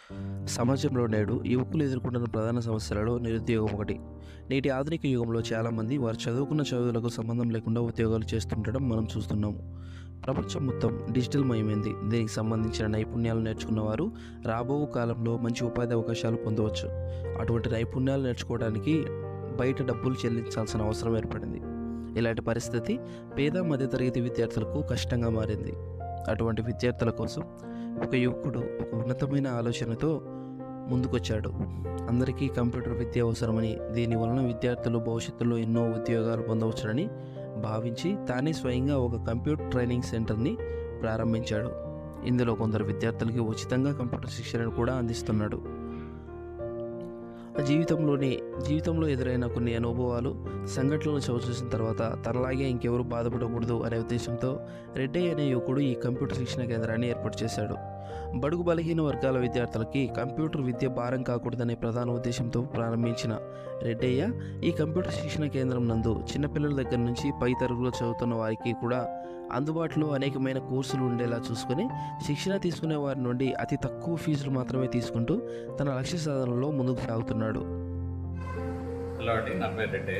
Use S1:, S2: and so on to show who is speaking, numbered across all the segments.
S1: సమాజంలో నేడు యువకులు ఎదుర్కొంటున్న ప్రధాన సమస్యలలో నిరుద్యోగం ఒకటి నేటి ఆధునిక యుగంలో చాలామంది వారు చదువుకున్న చదువులకు సంబంధం లేకుండా ఉద్యోగాలు చేస్తుండడం మనం చూస్తున్నాము ప్రపంచం మొత్తం డిజిటల్ మయమైంది దీనికి సంబంధించిన నైపుణ్యాలు నేర్చుకున్న వారు రాబో కాలంలో మంచి ఉపాధి అవకాశాలు పొందవచ్చు అటువంటి నైపుణ్యాలు నేర్చుకోవడానికి బయట డబ్బులు చెల్లించాల్సిన అవసరం ఏర్పడింది ఇలాంటి పరిస్థితి పేద మధ్యతరగతి విద్యార్థులకు కష్టంగా మారింది అటువంటి విద్యార్థుల కోసం ఒక యువకుడు ఒక ఉన్నతమైన ఆలోచనతో ముందుకొచ్చాడు అందరికీ కంప్యూటర్ విద్య అవసరమని దీని వలన విద్యార్థులు భవిష్యత్తులో ఎన్నో ఉద్యోగాలు పొందవచ్చునని భావించి తానే స్వయంగా ఒక కంప్యూటర్ ట్రైనింగ్ సెంటర్ని ప్రారంభించాడు ఇందులో కొందరు విద్యార్థులకి ఉచితంగా కంప్యూటర్ శిక్షణను కూడా అందిస్తున్నాడు ఆ జీవితంలోని జీవితంలో ఎదురైన కొన్ని అనుభవాలు సంఘటనలు చవిచూసిన తర్వాత తనలాగే ఇంకెవరు బాధపడకూడదు అనే ఉద్దేశంతో రెడ్డి అనే యువకుడు ఈ కంప్యూటర్ శిక్షణ కేంద్రాన్ని ఏర్పాటు చేశాడు బడుగు బలహీన వర్గాల విద్యార్థులకి కంప్యూటర్ విద్య భారం కాకూడదనే ప్రధాన ఉద్దేశంతో ప్రారంభించిన రెడ్డయ్య ఈ కంప్యూటర్ శిక్షణ కేంద్రం నందు చిన్నపిల్లల దగ్గర నుంచి పై తరగతిలో చదువుతున్న వారికి కూడా అందుబాటులో అనేకమైన కోర్సులు ఉండేలా చూసుకొని శిక్షణ తీసుకునే వారి నుండి అతి తక్కువ ఫీజులు మాత్రమే తీసుకుంటూ తన లక్ష్య సాధనలో ముందుకు సాగుతున్నాడు
S2: హలో అండి నా పేరు రెడ్డి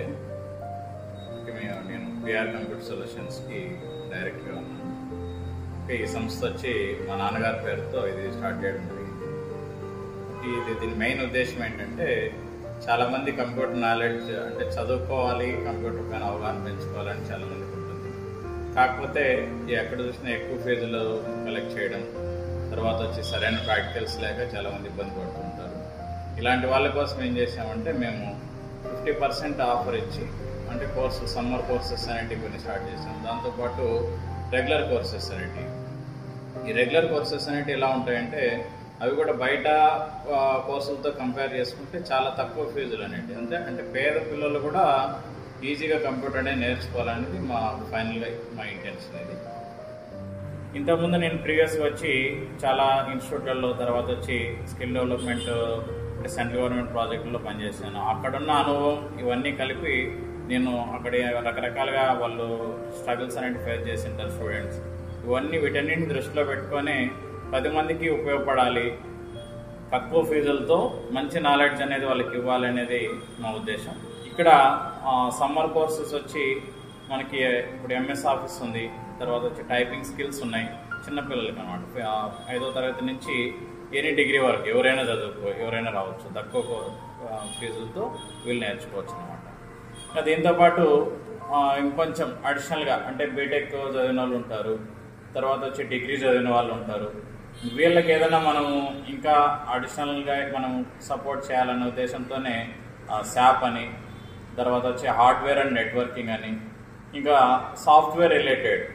S2: ఓకే మేము నేను పిఆర్ కంప్యూటర్ సొల్యూషన్స్కి డైరెక్ట్గా ఉన్నాను ఓకే ఈ సంస్థ వచ్చి మా నాన్నగారి పేరుతో ఇది స్టార్ట్ చేయడం జరిగింది ఓకే, ఇది దీని మెయిన్ ఉద్దేశం ఏంటంటే చాలామంది కంప్యూటర్ నాలెడ్జ్ అంటే చదువుకోవాలి కంప్యూటర్ పైన అవగాహన పెంచుకోవాలని చాలామందికి ఉంటుంది కాకపోతే ఈ ఎక్కడ చూసినా ఎక్కువ ఫీజులు కలెక్ట్ చేయడం తర్వాత వచ్చి సరైన ప్రాక్టికల్స్ లేక చాలామంది ఇబ్బంది పడుతుంటారు ఇలాంటి వాళ్ళ కోసం ఏం చేసామంటే మేము ఫిఫ్టీ పర్సెంట్ ఆఫర్ ఇచ్చి అంటే కోర్సు సమ్మర్ కోర్సెస్ అనేటివి కొన్ని స్టార్ట్ చేసాం దాంతోపాటు రెగ్యులర్ కోర్సెస్ అనేటివి ఈ రెగ్యులర్ కోర్సెస్ అనేటివి ఎలా ఉంటాయంటే అవి కూడా బయట ఆ, కోర్సులతో కంపేర్ చేసుకుంటే చాలా తక్కువ ఫీజులు అనేటివి అంతే అంటే పేద పిల్లలు కూడా ఈజీగా కంప్యూటర్ అనేది నేర్చుకోవాలనేది మా ఫైనల్గా మా ఇంటెన్షన్ ఇది ఇంతకుముందు నేను ప్రీవియస్గా వచ్చి చాలా ఇన్స్టిట్యూట్లలో తర్వాత వచ్చి స్కిల్ డెవలప్మెంట్ అంటే సెంట్రల్ గవర్నమెంట్ ప్రాజెక్టుల్లో పనిచేశాను అక్కడున్న అనుభవం ఇవన్నీ కలిపి నేను అక్కడ రకరకాలుగా వాళ్ళు స్ట్రగుల్స్ అనేవి ఫేస్ చేసింటారు స్టూడెంట్స్ ఇవన్నీ వీటన్నిటిని దృష్టిలో పెట్టుకొని పది మందికి ఉపయోగపడాలి తక్కువ ఫీజులతో మంచి నాలెడ్జ్ అనేది వాళ్ళకి ఇవ్వాలి అనేది మా ఉద్దేశం ఇక్కడ సమ్మర్ కోర్సెస్ వచ్చి మనకి ఇప్పుడు ఎంఎస్ ఆఫీస్ ఉంది తర్వాత వచ్చి టైపింగ్ స్కిల్స్ ఉన్నాయి చిన్నపిల్లలకి అనమాట ఐదో తరగతి నుంచి ఎనీ డిగ్రీ వరకు ఎవరైనా చదువుకో ఎవరైనా రావచ్చు తక్కువ ఆ, ఫీజులతో వీళ్ళు నేర్చుకోవచ్చు అనమాట దీంతో పాటు ఆ, ఇంకొంచెం అడిషనల్గా అంటే బీటెక్ చదివిన వాళ్ళు ఉంటారు తర్వాత వచ్చి డిగ్రీ చదివిన వాళ్ళు ఉంటారు వీళ్ళకి ఏదైనా మనము ఇంకా అడిషనల్గా మనం సపోర్ట్ చేయాలనే ఉద్దేశంతోనే శాప్ అని తర్వాత వచ్చి హార్డ్వేర్ అండ్ నెట్వర్కింగ్ అని ఇంకా సాఫ్ట్వేర్ రిలేటెడ్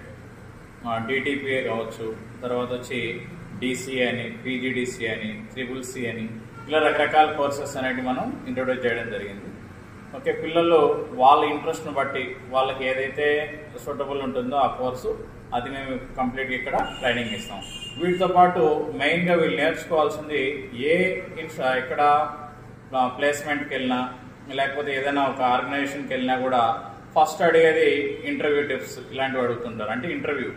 S2: డిటిపిఏ కావచ్చు తర్వాత వచ్చి డిసిఏ అని పీజీడిసి అని ట్రిపుల్ సి అని ఇలా రకరకాల కోర్సెస్ అనేవి మనం ఇంట్రొడ్యూస్ చేయడం జరిగింది ఓకే పిల్లలు వాళ్ళ ఇంట్రెస్ట్ని బట్టి వాళ్ళకి ఏదైతే సూటబుల్ ఉంటుందో ఆ కోర్సు అది మేము కంప్లీట్గా ఇక్కడ ట్రైనింగ్ ఇస్తాం వీటితో పాటు మెయిన్గా వీళ్ళు నేర్చుకోవాల్సింది ఏ ఇన్స్ ఇక్కడ ప్లేస్మెంట్కి వెళ్ళినా లేకపోతే ఏదైనా ఒక ఆర్గనైజేషన్కి వెళ్ళినా కూడా ఫస్ట్ అడిగేది ఇంటర్వ్యూ టిప్స్ ఇలాంటివి అడుగుతుంటారు అంటే ఇంటర్వ్యూ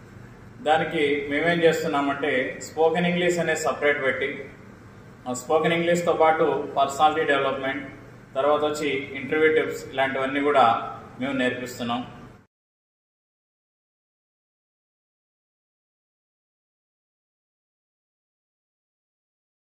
S2: దానికి మేమేం చేస్తున్నామంటే స్పోకెన్ ఇంగ్లీష్ అనేది సపరేట్ పెట్టి స్పోకెన్ ఇంగ్లీష్తో పాటు పర్సనాలిటీ డెవలప్మెంట్ తర్వాత వచ్చి ఇంటర్వ్యూ టిప్స్ ఇలాంటివన్నీ కూడా మేము నేర్పిస్తున్నాం